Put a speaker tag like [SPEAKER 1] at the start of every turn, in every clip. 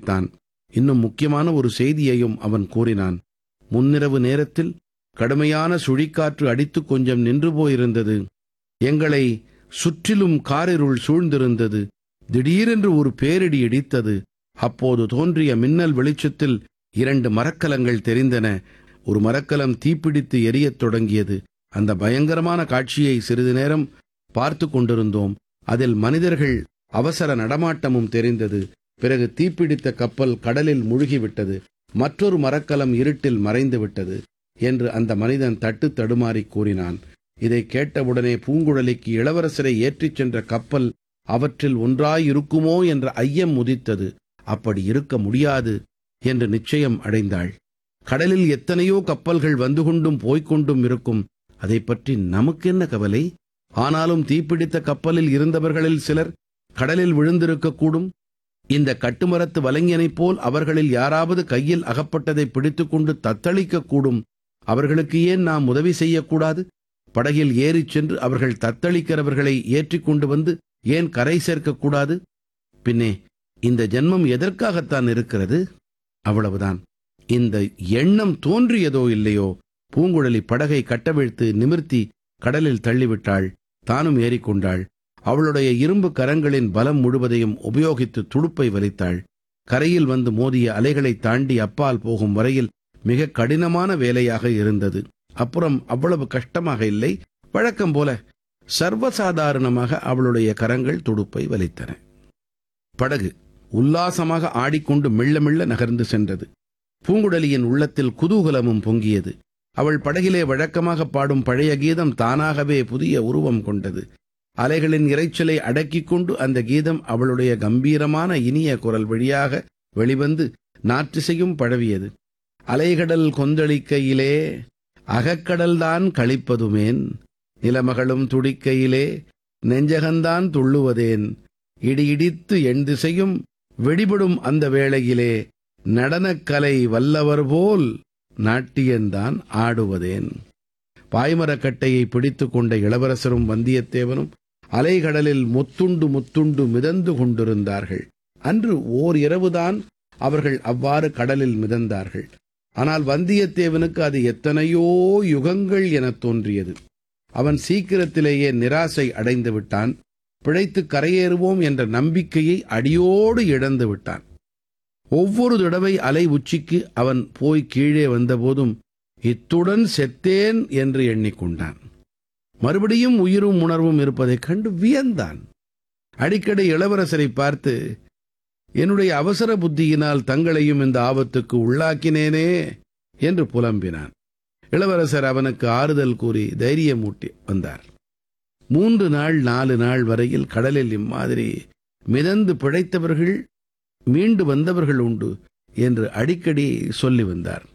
[SPEAKER 1] தெரிவித்தான் இன்னும் முக்கியமான ஒரு செய்தியையும் அவன் கூறினான் முன்னிரவு நேரத்தில் கடுமையான சுழிக்காற்று அடித்து கொஞ்சம் நின்று போயிருந்தது எங்களை சுற்றிலும் காரிருள் சூழ்ந்திருந்தது திடீரென்று ஒரு பேரிடி இடித்தது அப்போது தோன்றிய மின்னல் வெளிச்சத்தில் இரண்டு மரக்கலங்கள் தெரிந்தன ஒரு மரக்கலம் தீப்பிடித்து எரியத் தொடங்கியது அந்த பயங்கரமான காட்சியை சிறிது நேரம் பார்த்து கொண்டிருந்தோம் அதில் மனிதர்கள் அவசர நடமாட்டமும் தெரிந்தது பிறகு தீப்பிடித்த கப்பல் கடலில் முழுகிவிட்டது மற்றொரு மரக்கலம் இருட்டில் மறைந்து விட்டது என்று அந்த மனிதன் தட்டு தடுமாறி கூறினான் இதை கேட்டவுடனே பூங்குழலிக்கு இளவரசரை ஏற்றிச் சென்ற கப்பல் அவற்றில் ஒன்றாயிருக்குமோ என்ற ஐயம் உதித்தது அப்படி இருக்க முடியாது என்று நிச்சயம் அடைந்தாள் கடலில் எத்தனையோ கப்பல்கள் வந்து கொண்டும் போய்க் கொண்டும் இருக்கும் அதை பற்றி நமக்கு என்ன கவலை ஆனாலும் தீப்பிடித்த கப்பலில் இருந்தவர்களில் சிலர் கடலில் விழுந்திருக்கக்கூடும் இந்த கட்டுமரத்து வலைஞனைப் போல் அவர்களில் யாராவது கையில் அகப்பட்டதை பிடித்துக்கொண்டு தத்தளிக்கக்கூடும் அவர்களுக்கு ஏன் நாம் உதவி செய்யக்கூடாது படகில் ஏறிச் சென்று அவர்கள் தத்தளிக்கிறவர்களை ஏற்றிக் கொண்டு வந்து ஏன் கரை சேர்க்கக்கூடாது பின்னே இந்த ஜென்மம் எதற்காகத்தான் இருக்கிறது அவ்வளவுதான் இந்த எண்ணம் தோன்றியதோ இல்லையோ பூங்குழலி படகை கட்டவிழ்த்து நிமிர்த்தி கடலில் தள்ளிவிட்டாள் தானும் ஏறிக்கொண்டாள் அவளுடைய இரும்பு கரங்களின் பலம் முழுவதையும் உபயோகித்து துடுப்பை வலித்தாள் கரையில் வந்து மோதிய அலைகளை தாண்டி அப்பால் போகும் வரையில் மிக கடினமான வேலையாக இருந்தது அப்புறம் அவ்வளவு கஷ்டமாக இல்லை வழக்கம் போல சர்வசாதாரணமாக அவளுடைய கரங்கள் துடுப்பை வலித்தன படகு உல்லாசமாக ஆடிக்கொண்டு மெல்ல மெல்ல நகர்ந்து சென்றது பூங்குழலியின் உள்ளத்தில் குதூகலமும் பொங்கியது அவள் படகிலே வழக்கமாக பாடும் பழைய கீதம் தானாகவே புதிய உருவம் கொண்டது அலைகளின் இரைச்சலை அடக்கிக் கொண்டு அந்த கீதம் அவளுடைய கம்பீரமான இனிய குரல் வழியாக வெளிவந்து நாற்றிசையும் பழவியது அலைகடல் கொந்தளிக்கையிலே அகக்கடல்தான் களிப்பதுமேன் நிலமகளும் துடிக்கையிலே நெஞ்சகந்தான் துள்ளுவதேன் இடியிடித்து எண் திசையும் வெடிபடும் அந்த வேளையிலே நடனக்கலை வல்லவர் போல் நாட்டியந்தான் ஆடுவதேன் பாய்மரக்கட்டையை பிடித்து கொண்ட இளவரசரும் வந்தியத்தேவனும் அலைகடலில் முத்துண்டு முத்துண்டு மிதந்து கொண்டிருந்தார்கள் அன்று ஓர் இரவுதான் அவர்கள் அவ்வாறு கடலில் மிதந்தார்கள் ஆனால் வந்தியத்தேவனுக்கு அது எத்தனையோ யுகங்கள் எனத் தோன்றியது அவன் சீக்கிரத்திலேயே நிராசை அடைந்து விட்டான் பிழைத்து கரையேறுவோம் என்ற நம்பிக்கையை அடியோடு இழந்து விட்டான் ஒவ்வொரு தடவை அலை உச்சிக்கு அவன் போய் கீழே வந்தபோதும் இத்துடன் செத்தேன் என்று எண்ணிக்கொண்டான் மறுபடியும் உயிரும் உணர்வும் இருப்பதைக் கண்டு வியந்தான் அடிக்கடி இளவரசரை பார்த்து என்னுடைய அவசர புத்தியினால் தங்களையும் இந்த ஆபத்துக்கு உள்ளாக்கினேனே என்று புலம்பினான் இளவரசர் அவனுக்கு ஆறுதல் கூறி தைரியமூட்டி வந்தார் மூன்று நாள் நாலு நாள் வரையில் கடலில் இம்மாதிரி மிதந்து பிழைத்தவர்கள் மீண்டு வந்தவர்கள் உண்டு என்று அடிக்கடி சொல்லி வந்தார்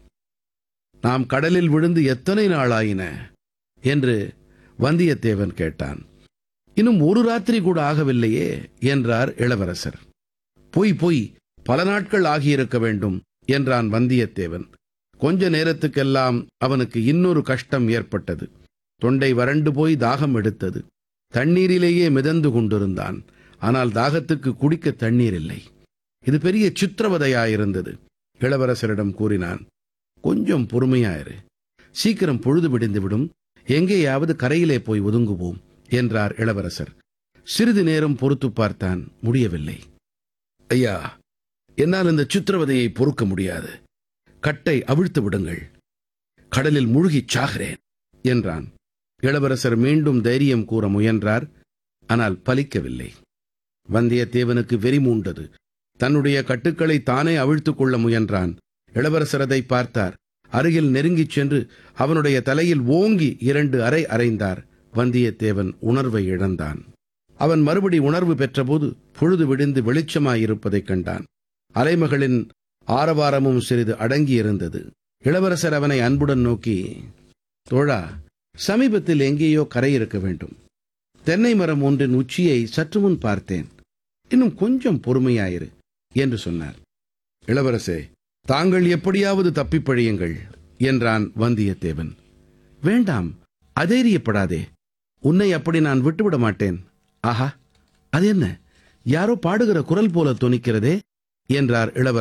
[SPEAKER 1] நாம் கடலில் விழுந்து எத்தனை நாளாயின என்று வந்தியத்தேவன் கேட்டான் இன்னும் ஒரு ராத்திரி கூட ஆகவில்லையே என்றார் இளவரசர் பொய் பொய் பல நாட்கள் ஆகியிருக்க வேண்டும் என்றான் வந்தியத்தேவன் கொஞ்ச நேரத்துக்கெல்லாம் அவனுக்கு இன்னொரு கஷ்டம் ஏற்பட்டது தொண்டை வறண்டு போய் தாகம் எடுத்தது தண்ணீரிலேயே மிதந்து கொண்டிருந்தான் ஆனால் தாகத்துக்கு குடிக்க தண்ணீர் இல்லை இது பெரிய சித்திரவதையாயிருந்தது இளவரசரிடம் கூறினான் கொஞ்சம் பொறுமையாயிரு சீக்கிரம் பொழுது விடிந்துவிடும் எங்கேயாவது கரையிலே போய் ஒதுங்குவோம் என்றார் இளவரசர் சிறிது நேரம் பொறுத்து பார்த்தான் முடியவில்லை ஐயா என்னால் இந்த சித்திரவதையை பொறுக்க முடியாது கட்டை அவிழ்த்து விடுங்கள் கடலில் முழுகிச் சாகிறேன் என்றான் இளவரசர் மீண்டும் தைரியம் கூற முயன்றார் ஆனால் பலிக்கவில்லை வந்தியத்தேவனுக்கு வெறி மூண்டது தன்னுடைய கட்டுக்களை தானே அவிழ்த்துக் கொள்ள முயன்றான் இளவரசர் அதை பார்த்தார் அருகில் நெருங்கிச் சென்று அவனுடைய தலையில் ஓங்கி இரண்டு அறை அறைந்தார் வந்தியத்தேவன் உணர்வை இழந்தான் அவன் மறுபடி உணர்வு பெற்றபோது பொழுது விடிந்து வெளிச்சமாயிருப்பதைக் கண்டான் அலைமகளின் ஆரவாரமும் சிறிது அடங்கியிருந்தது இளவரசர் அவனை அன்புடன் நோக்கி தோழா சமீபத்தில் எங்கேயோ கரை இருக்க வேண்டும் தென்னை மரம் ஒன்றின் உச்சியை சற்று முன் பார்த்தேன் இன்னும் கொஞ்சம் பொறுமையாயிரு என்று சொன்னார் இளவரசே தாங்கள் எப்படியாவது தப்பிப் பழியுங்கள் என்றான் வந்தியத்தேவன் வேண்டாம் அதைரியப்படாதே உன்னை அப்படி நான் விட்டுவிட மாட்டேன் ஆஹா அது என்ன யாரோ பாடுகிற குரல் போல தொனிக்கிறதே என்றார் இளவரசர்